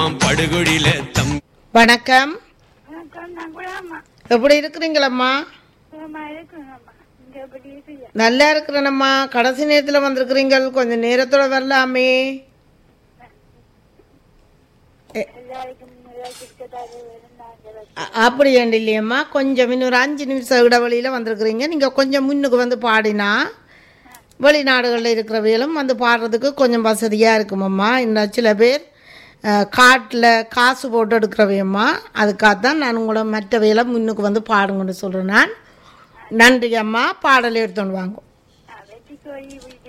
படுகுழில தம் வணக்கம் வணக்கம் நான் குலாமா எப்படி இருக்கிறீங்களம்மா சுகமா இருக்குங்கம்மா இங்க எப்படி இருக்கீங்க நல்லா இருக்கிறேனம்மா கடைசி நேரத்தில் வந்திருக்கிறீங்க கொஞ்சம் நேரத்தோட வரலாமே எல்லாருக்கும் கிட்டத்தட்ட இருந்தாங்க அ- அப்படி ஏன் இல்லையம்மா கொஞ்சம் இன்னொரு அஞ்சு நிமிஷம் இடைவெளியில் வந்திருக்கிறீங்க நீங்கள் கொஞ்சம் முன்னுக்கு வந்து பாடினா வெளிநாடுகளில் இருக்கிறவைகளும் வந்து பாடுறதுக்கு கொஞ்சம் வசதியாக இருக்குமம்மா இன்னும் சில பேர் காட்டில் காசு போட்டு எடுக்கிறவையம்மா அதுக்காகத்தான் நான் உங்களை மற்றவைகளை முன்னுக்கு வந்து பாடுங்கன்னு சொல்கிறேன் நான் நன்றி அம்மா பாடலை எடுத்துன்னு வாங்க வெற்றி கோழி